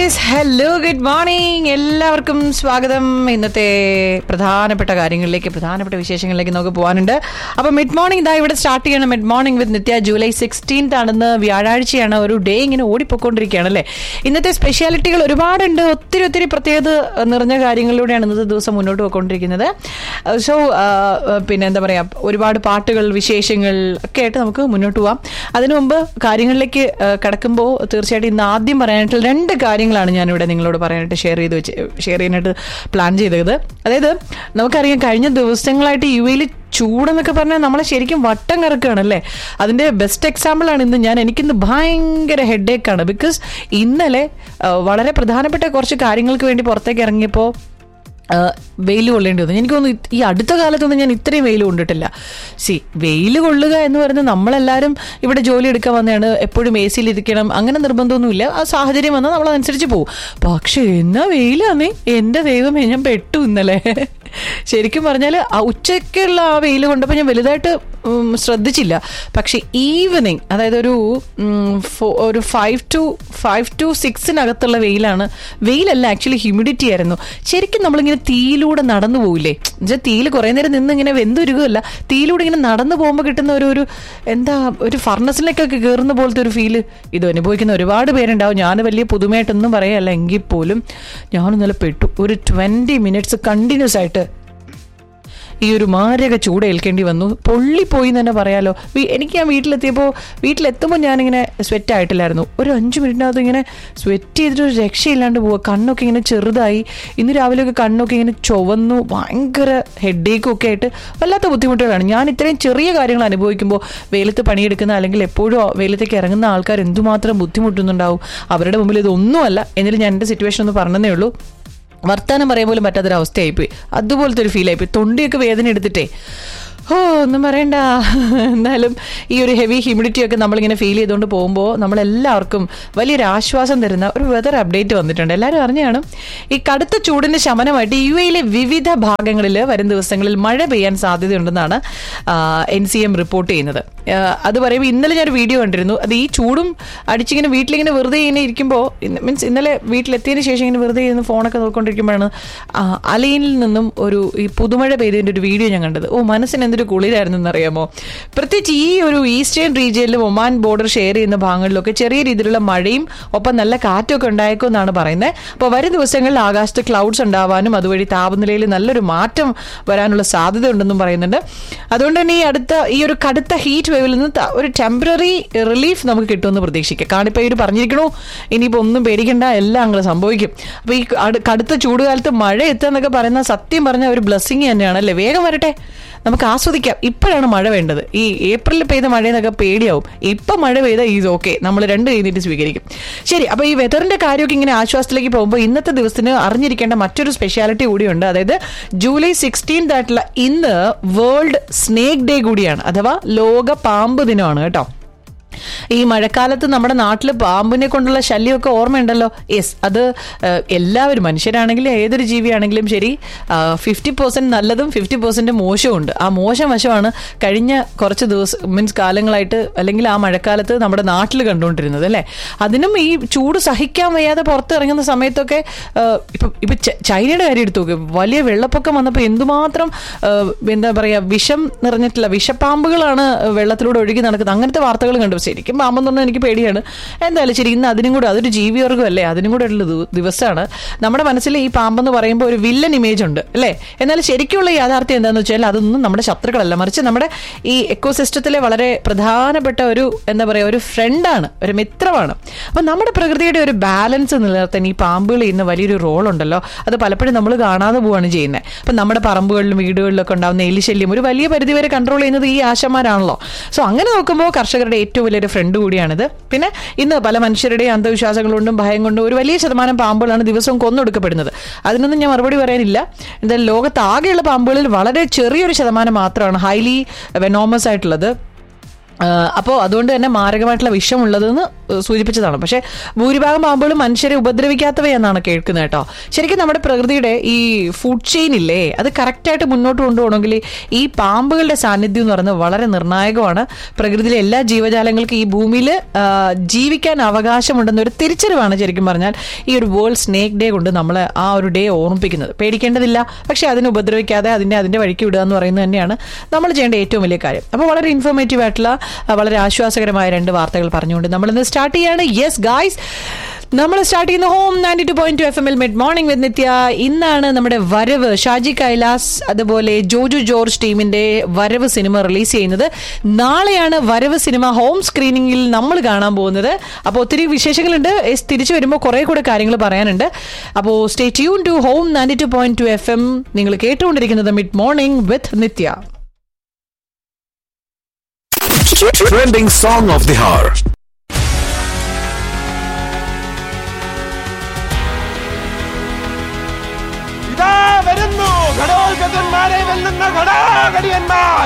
Yes hello good morning എല്ലാവർക്കും സ്വാഗതം ഇന്നത്തെ പ്രധാനപ്പെട്ട കാര്യങ്ങളിലേക്ക് പ്രധാനപ്പെട്ട വിശേഷങ്ങളിലേക്ക് നമുക്ക് പോകാനുണ്ട് അപ്പോൾ മിഡ് മോർണിംഗ് ഇതാ ഇവിടെ സ്റ്റാർട്ട് ചെയ്യണം mid morning with Nithya July sixteenth ആണെന്ന് വ്യാഴാഴ്ചയാണ് ഒരു ഡേ ഇങ്ങനെ ഓടിപ്പോയിക്കൊണ്ടിരിക്കുകയാണ് അല്ലേ ഇന്നത്തെ സ്പെഷ്യാലിറ്റികൾ ഒരുപാടുണ്ട് ഒത്തിരി ഒത്തിരി പ്രത്യേകത നിറഞ്ഞ കാര്യങ്ങളിലൂടെയാണ് ഇന്നത്തെ ദിവസം മുന്നോട്ട് പോയിക്കൊണ്ടിരിക്കുന്നത് സോ പിന്നെ എന്താ പറയുക ഒരുപാട് പാട്ടുകൾ വിശേഷങ്ങൾ ഒക്കെ ആയിട്ട് നമുക്ക് മുന്നോട്ട് പോവാം അതിനു മുമ്പ് കാര്യങ്ങളിലേക്ക് കിടക്കുമ്പോൾ തീർച്ചയായിട്ടും ഇന്ന് ആദ്യം പറയാനായിട്ടുള്ള രണ്ട് കാര്യങ്ങളാണ് ഞാനിവിടെ നിങ്ങളോട് പറയാനായിട്ട് ഷെയർ ചെയ്ത് വെച്ച് ഷെയർ ചെയ്യാനായിട്ട് പ്ലാൻ ചെയ്തത് അതായത് നമുക്കറിയാം കഴിഞ്ഞ ദിവസങ്ങളായിട്ട് യു എയിൽ ചൂടെന്നൊക്കെ പറഞ്ഞാൽ നമ്മളെ ശരിക്കും വട്ടം കറക്കുകയാണല്ലേ അതിന്റെ ബെസ്റ്റ് എക്സാമ്പിൾ ആണ് ഇന്ന് ഞാൻ എനിക്കിന്ന് ഭയങ്കര ഹെഡേക്കാണ് ബിക്കോസ് ഇന്നലെ ആ, വളരെ പ്രധാനപ്പെട്ട കുറച്ച് കാര്യങ്ങൾക്ക് വേണ്ടി പുറത്തേക്ക് ഇറങ്ങിയപ്പോൾ വെയിൽ കൊള്ളേണ്ടി വന്നു എനിക്ക് തോന്നുന്നു ഇത് ഈ അടുത്ത കാലത്തൊന്നും ഞാൻ ഇത്രയും വെയിൽ കൊണ്ടിട്ടില്ല സി വെയിൽ കൊള്ളുക എന്ന് പറയുന്നത് നമ്മളെല്ലാവരും ഇവിടെ ജോലി എടുക്കാൻ വന്നതാണ് എപ്പോഴും എ സിയിൽ ഇരിക്കണം അങ്ങനെ നിർബന്ധമൊന്നുമില്ല ആ സാഹചര്യം വന്നാൽ നമ്മൾ അതനുസരിച്ച് പോകും പക്ഷേ എന്നാ വെയിലാന്നേ എൻ്റെ ദൈവമേ ഞാൻ പെട്ടു ഇന്നലെ ശരിക്കും പറഞ്ഞാൽ ആ ഉച്ചയ്ക്കുള്ള ആ വെയിൽ കൊണ്ടപ്പോൾ ഞാൻ വലുതായിട്ട് ഉം, ശ്രദ്ധിച്ചില്ല പക്ഷെ ഈവനിങ് അതായത് ഒരു ഉം, ഫോ- ഒരു ഫൈവ് ടു ഫൈവ് ടു സിക്സിനകത്തുള്ള വെയിലാണ് വെയിലല്ല ആക്ച്വലി ഹ്യൂമിഡിറ്റി ആയിരുന്നു ശരിക്കും നമ്മളിങ്ങനെ തീയിലൂടെ നടന്നു പോകില്ലേ എന്നുവെച്ചാൽ തീയിൽ കുറേ നേരം നിന്ന് ഇങ്ങനെ വെന്തൊരുകല്ല തീയിലൂടെ ഇങ്ങനെ നടന്നു പോകുമ്പോൾ കിട്ടുന്ന ഒരു ഒരു എന്താ ഒരു ഫർണസിലേക്കൊക്കെ കയറുന്ന പോലത്തെ ഒരു ഫീല് ഇത് അനുഭവിക്കുന്ന ഒരുപാട് പേരുണ്ടാവും ഞാൻ വലിയ പുതുമയായിട്ടൊന്നും പറയല്ല എങ്കിൽ പോലും ഞാൻ ഇന്നലെ പെട്ടു ഒരു ട്വൻറ്റി മിനിറ്റ്സ് കണ്ടിന്യൂസ് ആയിട്ട് ഈ ഒരു മാരക ചൂട് ഏൽക്കേണ്ടി വന്നു പൊള്ളിപ്പോയി എന്ന് തന്നെ പറയാലോ വീ- എനിക്ക് ഞാൻ വീട്ടിലെത്തിയപ്പോൾ വീട്ടിലെത്തുമ്പോൾ ഞാനിങ്ങനെ സ്വെറ്റ് ആയിട്ടില്ലായിരുന്നു ഒരു അഞ്ച് മിനിറ്റിനകത്ത് ഇങ്ങനെ സ്വെറ്റ് ചെയ്തിട്ട് ഒരു രക്ഷയില്ലാണ്ട് പോവുക കണ്ണൊക്കെ ഇങ്ങനെ ചെറുതായി ഇന്ന് രാവിലെയൊക്കെ കണ്ണൊക്കെ ഇങ്ങനെ ചുവന്നു ഭയങ്കര ഹെഡേക്കും ഒക്കെ ആയിട്ട് വല്ലാത്ത ബുദ്ധിമുട്ടുകളാണ് ഞാൻ ഇത്രയും ചെറിയ കാര്യങ്ങൾ അനുഭവിക്കുമ്പോൾ വെയിലത്ത് പണിയെടുക്കുന്ന അല്ലെങ്കിൽ എപ്പോഴും വെയിലത്തേക്ക് ഇറങ്ങുന്ന ആൾക്കാർ എന്തുമാത്രം ബുദ്ധിമുട്ടുന്നുണ്ടാവും അവരുടെ മുമ്പിൽ ഇതൊന്നുമല്ല എന്നിട്ട് ഞാൻ എൻ്റെ സിറ്റുവേഷൻ ഒന്ന് പറഞ്ഞതേ ഉള്ളൂ വർത്താനം പറയാൻ പോലും പറ്റാത്തൊരവസ്ഥയായിപ്പോയി അതുപോലത്തെ ഒരു ഫീൽ ആയിപ്പോയി തൊണ്ടിയൊക്കെ വേദന എടുത്തിട്ടേ ഓ ഒന്നും പറയണ്ട എന്നാലും ഈ ഒരു ഹെവി ഹ്യൂമിഡിറ്റി ഒക്കെ നമ്മളിങ്ങനെ ഫീൽ ചെയ്തുകൊണ്ട് പോകുമ്പോൾ നമ്മളെല്ലാവർക്കും വലിയൊരു ആശ്വാസം തരുന്ന ഒരു വെതർ അപ്ഡേറ്റ് വന്നിട്ടുണ്ട് എല്ലാവരും അറിഞ്ഞാണ് ഈ കടുത്ത ചൂടിന്റെ ശമനമായിട്ട് യു എയിലെ വിവിധ ഭാഗങ്ങളിൽ വരും ദിവസങ്ങളിൽ മഴ പെയ്യാൻ സാധ്യതയുണ്ടെന്നാണ് എൻ സി എം റിപ്പോർട്ട് ചെയ്യുന്നത് ആ, അത് പറയുമ്പോൾ ഇന്നലെ ഞാനൊരു വീഡിയോ കണ്ടിരുന്നു അത് ഈ ചൂടും അടിച്ചിങ്ങനെ വീട്ടിലിങ്ങനെ വെറുതെ ഇങ്ങനെ ഇരിക്കുമ്പോൾ മീൻസ് ഇന്നലെ വീട്ടിലെത്തിയതിന് ശേഷം ഇങ്ങനെ വെറുതെ ഇരുന്ന് ഫോണൊക്കെ നോക്കിക്കൊണ്ടിരിക്കുമ്പോഴാണ് ആ, അലൈനിൽ നിന്നും ഒരു ഈ പുതുമഴ പെയ്തതിൻ്റെ ഒരു വീഡിയോ ഞാൻ കണ്ടത് ഓ മനസ്സിന് എന്തൊരു കുളിരായിരുന്നു എന്നറിയാമോ പ്രത്യേകിച്ച് ഈ ഒരു ഈസ്റ്റേൺ റീജിയനിലും ഒമാൻ ബോർഡർ ഷെയർ ചെയ്യുന്ന ഭാഗങ്ങളിലൊക്കെ ചെറിയ രീതിയിലുള്ള മഴയും ഒപ്പം നല്ല കാറ്റൊക്കെ ഉണ്ടായേക്കും എന്നാണ് പറയുന്നത് അപ്പോൾ വരും ദിവസങ്ങളിൽ ആകാശത്ത് ക്ലൗഡ്സ് ഉണ്ടാവാനും അതുവഴി താപനിലയിൽ നല്ലൊരു മാറ്റം വരാനുള്ള സാധ്യത ഉണ്ടെന്നും പറയുന്നുണ്ട് അതുകൊണ്ട് തന്നെ ഈ അടുത്ത ഈ ഒരു കടുത്ത ഹീറ്റ് വേവിൽ നിന്ന് ത- ഒരു ടെമ്പററി റിലീഫ് നമുക്ക് കിട്ടുമെന്ന് പ്രതീക്ഷിക്കാം കാണിപ്പോൾ ഇവർ പറഞ്ഞിരിക്കണു ഇനിയിപ്പോൾ ഒന്നും പേടിക്കണ്ട എല്ലാം അങ്ങനെ സംഭവിക്കും അപ്പോൾ ഈ അടു- കടുത്ത ചൂടുകാലത്ത് മഴ എത്തുക എന്നൊക്കെ പറയുന്ന സത്യം പറഞ്ഞ ഒരു ബ്ലെസ്സിങ് തന്നെയാണ് അല്ലേ വേഗം വരട്ടെ നമുക്ക് ആസ്വദിക്കാം ഇപ്പോഴാണ് മഴ വേണ്ടത് ഈ ഏപ്രിലിൽ പെയ്ത മഴയെന്നൊക്കെ പേടിയാവും ഇപ്പം മഴ പെയ്ത ഈസ് ഓക്കെ നമ്മൾ രണ്ട് കഴിഞ്ഞിട്ട് സ്വീകരിക്കും ശരി അപ്പോൾ ഈ വെതറിന്റെ കാര്യമൊക്കെ ഇങ്ങനെ ആശ്വാസത്തിലേക്ക് പോകുമ്പോൾ ഇന്നത്തെ ദിവസത്തിന് അറിഞ്ഞിരിക്കേണ്ട മറ്റൊരു സ്പെഷ്യാലിറ്റി കൂടിയുണ്ട് അതായത് ജൂലൈ സിക്സ്റ്റീൻത് ആയിട്ടുള്ള ഇന്ന് വേൾഡ് സ്നേക്ക് ഡേ കൂടിയാണ് അഥവാ ലോക പാമ്പ് ദിനമാണ് കേട്ടോ ഈ മഴക്കാലത്ത് നമ്മുടെ നാട്ടിൽ പാമ്പിനെ കൊണ്ടുള്ള ശല്യമൊക്കെ ഓർമ്മയുണ്ടല്ലോ യെസ് അത് ആ, എല്ലാവരും മനുഷ്യരാണെങ്കിലും ഏതൊരു ജീവിയാണെങ്കിലും ശരി ഫിഫ്റ്റി പെർസെന്റ് നല്ലതും ഫിഫ്റ്റി പെർസെന്റ് മോശവും ഉണ്ട് ആ മോശം വശമാണ് കഴിഞ്ഞ കുറച്ച് ദിവസം മീൻസ് കാലങ്ങളായിട്ട് അല്ലെങ്കിൽ ആ മഴക്കാലത്ത് നമ്മുടെ നാട്ടിൽ കണ്ടുകൊണ്ടിരുന്നത് അല്ലേ അതിനും ഈ ചൂട് സഹിക്കാൻ വയ്യാതെ പുറത്തിറങ്ങുന്ന സമയത്തൊക്കെ ആ, ഇപ്പൊ ഇപ്പൊ ച- ചൈനയുടെ കാര്യം എടുത്തു നോക്ക് വലിയ വെള്ളപ്പൊക്കം വന്നപ്പോൾ എന്തുമാത്രം ആ, എന്താ പറയാ വിഷം നിറഞ്ഞിട്ടുള്ള വിഷപ്പാമ്പുകളാണ് വെള്ളത്തിലൂടെ ഒഴുകി നടക്കുന്നത് അങ്ങനത്തെ വാർത്തകൾ കണ്ടു ശരിക്കും പാമ്പെന്ന് പറഞ്ഞാൽ എനിക്ക് പേടിയാണ് എന്തായാലും ശരി ഇന്ന് അതിനും കൂടെ അതൊരു ജീവിവർഗം അല്ലേ അതിനും കൂടെ ഉള്ള ദിവ- ദിവസമാണ് നമ്മുടെ മനസ്സിൽ ഈ പാമ്പെന്ന് പറയുമ്പോൾ ഒരു വില്ലൻ ഇമേജ് ഉണ്ട് അല്ലേ എന്നാൽ ശരിക്കുള്ള യാഥാർത്ഥ്യം എന്താണെന്ന് വെച്ചാൽ അതൊന്നും നമ്മുടെ ശത്രുക്കളല്ല മറിച്ച് നമ്മുടെ ഈ എക്കോസിസ്റ്റത്തിലെ വളരെ പ്രധാനപ്പെട്ട ഒരു എന്താ പറയുക ഒരു ഫ്രണ്ടാണ് ഒരു മിത്രമാണ് അപ്പം നമ്മുടെ പ്രകൃതിയുടെ ഒരു ബാലൻസ് നിലനിർത്താൻ ഈ പാമ്പുകൾ ചെയ്യുന്ന വലിയൊരു റോൾ ഉണ്ടല്ലോ അത് പലപ്പോഴും നമ്മൾ കാണാതെ പോവാണ് ചെയ്യുന്നത് അപ്പം നമ്മുടെ പറമ്പുകളിലും വീടുകളിലൊക്കെ ഉണ്ടാകുന്ന എലിശല്യം ഒരു വലിയ പരിധിവരെ കൺട്രോൾ ചെയ്യുന്നത് ഈ ആശമാരാണല്ലോ സോ അങ്ങനെ നോക്കുമ്പോൾ കർഷകരുടെ ഏറ്റവും വലിയൊരു ഫ്രണ്ട് കൂടിയാണിത് പിന്നെ ഇന്ന് പല മനുഷ്യരുടെയും അന്ധവിശ്വാസങ്ങൾ കൊണ്ടും ഭയം കൊണ്ടും ഒരു വലിയ ശതമാനം പാമ്പുകളാണ് ദിവസവും കൊന്നൊടുക്കപ്പെടുന്നത് അതിനൊന്നും ഞാൻ മറുപടി പറയാനില്ല എന്തായാലും ലോകത്താകെയുള്ള പാമ്പുകളിൽ വളരെ ചെറിയൊരു ശതമാനം മാത്രമാണ് ഹൈലി വെനോമസ് ആയിട്ടുള്ളത് അപ്പോൾ അതുകൊണ്ട് തന്നെ മാരകമായിട്ടുള്ള വിഷമുള്ളതെന്ന് സൂചിപ്പിച്ചതാണ് പക്ഷേ ഭൂരിഭാഗം പാമ്പുകളും മനുഷ്യരെ ഉപദ്രവിക്കാത്തവയെന്നാണ് കേൾക്കുന്നത് കേട്ടോ ശരിക്കും നമ്മുടെ പ്രകൃതിയുടെ ഈ ഫുഡ് ചെയിൻ ഇല്ലേ അത് കറക്റ്റായിട്ട് മുന്നോട്ട് കൊണ്ടുപോകണമെങ്കിൽ ഈ പാമ്പുകളുടെ സാന്നിധ്യം എന്ന് പറയുന്നത് വളരെ നിർണായകമാണ് പ്രകൃതിയിലെ എല്ലാ ജീവജാലങ്ങൾക്കും ഈ ഭൂമിയിൽ ജീവിക്കാൻ അവകാശമുണ്ടെന്ന ഒരു തിരിച്ചറിവാണ് ശരിക്കും പറഞ്ഞാൽ ഈ ഒരു വേൾഡ് സ്നേക്ക് ഡേ കൊണ്ട് നമ്മൾ ആ ഒരു ഡേ ഓർമ്മിപ്പിക്കുന്നത് പേടിക്കേണ്ടതില്ല പക്ഷേ അതിനെ ഉപദ്രവിക്കാതെ അതിനെ അതിൻ്റെ വഴിക്ക് വിടുക എന്ന് പറയുന്നത് തന്നെയാണ് നമ്മൾ ചെയ്യേണ്ട ഏറ്റവും വലിയ കാര്യം അപ്പോൾ വളരെ ഇൻഫോർമേറ്റീവ് ആയിട്ടുള്ള ആ, വളരെ ആശ്വാസകരമായ രണ്ട് വാർത്തകൾ പറഞ്ഞുകൊണ്ട് നമ്മളിന്ന് സ്റ്റാർട്ട് ചെയ്യാണ് യെസ് ഗായ്സ് നമ്മൾ സ്റ്റാർട്ട് ചെയ്യുന്ന home ninety two point two F എമ്മിൽ മിഡ് മോർണിംഗ് വിത്ത് നിത്യ ഇന്നാണ് നമ്മുടെ വരവ് ഷാജി കൈലാസ് അതുപോലെ ജോജു ജോർജ് ടീമിന്റെ വരവ് സിനിമ റിലീസ് ചെയ്യുന്നത് നാളെയാണ് വരവ് സിനിമ ഹോം സ്ക്രീനിങ്ങിൽ നമ്മൾ കാണാൻ പോകുന്നത് അപ്പോൾ ഒത്തിരി വിശേഷങ്ങളുണ്ട് എസ് തിരിച്ചു വരുമ്പോൾ കുറെ കൂടെ കാര്യങ്ങൾ പറയാനുണ്ട് അപ്പോൾ stay tune to home ninety two point two F M നിങ്ങൾ കേട്ടുകൊണ്ടിരിക്കുന്നത് mid morning with Nithya Trending song of the hour. ഇതാ വരുന്നു ഘടോത്കജന്മാരെ വെല്ലുന്ന ഘടാഘടിയന്മാർ